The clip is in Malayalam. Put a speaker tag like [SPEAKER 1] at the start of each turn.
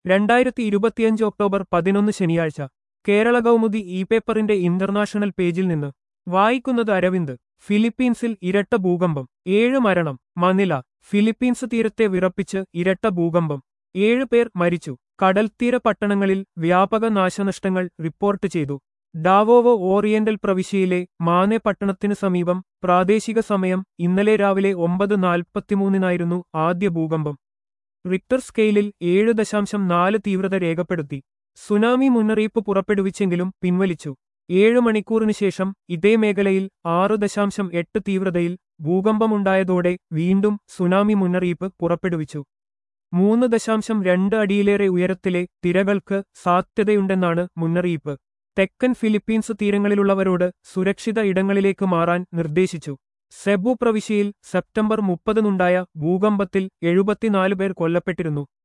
[SPEAKER 1] രണ്ടായിരത്തി ഇരുപത്തിയഞ്ച് ഒക്ടോബർ പതിനൊന്ന് ശനിയാഴ്ച കേരള കൗമുദി ഇ പേപ്പറിന്റെ ഇന്റർനാഷണൽ പേജിൽ നിന്ന് വായിക്കുന്നത് അരവിന്ദ് ഫിലിപ്പീൻസിൽ ഇരട്ട ഭൂകമ്പം ഏഴ് മരണം മനില ഫിലിപ്പീൻസ് തീരത്തെ വിറപ്പിച്ച് ഇരട്ട ഭൂകമ്പം ഏഴ് പേർ മരിച്ചു കടൽത്തീര പട്ടണങ്ങളിൽ വ്യാപക നാശനഷ്ടങ്ങൾ റിപ്പോർട്ട് ചെയ്തു ഡാവോവോ ഓറിയന്റൽ പ്രവിശ്യയിലെ മാനെ പട്ടണത്തിനു സമീപം പ്രാദേശിക സമയം ഇന്നലെ രാവിലെ ഒമ്പത് നാൽപ്പത്തിമൂന്നിനായിരുന്നു ആദ്യ ഭൂകമ്പം റിക്ടർ സ്കെയിലിൽ ഏഴ് ദശാംശം നാല് തീവ്രത രേഖപ്പെടുത്തി സുനാമി മുന്നറിയിപ്പ് പുറപ്പെടുവിച്ചെങ്കിലും പിൻവലിച്ചു ഏഴ് മണിക്കൂറിനു ശേഷം ഇതേ മേഖലയിൽ ആറ് ദശാംശം എട്ട് തീവ്രതയിൽ ഭൂകമ്പമുണ്ടായതോടെ വീണ്ടും സുനാമി മുന്നറിയിപ്പ് പുറപ്പെടുവിച്ചു മൂന്ന് ദശാംശം രണ്ട് അടിയിലേറെ ഉയരത്തിലെ തിരകൾക്ക് സാധ്യതയുണ്ടെന്നാണ് മുന്നറിയിപ്പ് തെക്കൻ ഫിലിപ്പീൻസ് തീരങ്ങളിലുള്ളവരോട് സുരക്ഷിത ഇടങ്ങളിലേക്ക് മാറാൻ നിർദ്ദേശിച്ചു സെബു പ്രവിശ്യയിൽ സെപ്റ്റംബർ മുപ്പതിനുണ്ടായ ഭൂകമ്പത്തിൽ എഴുപത്തിനാല് പേർ കൊല്ലപ്പെട്ടിരുന്നു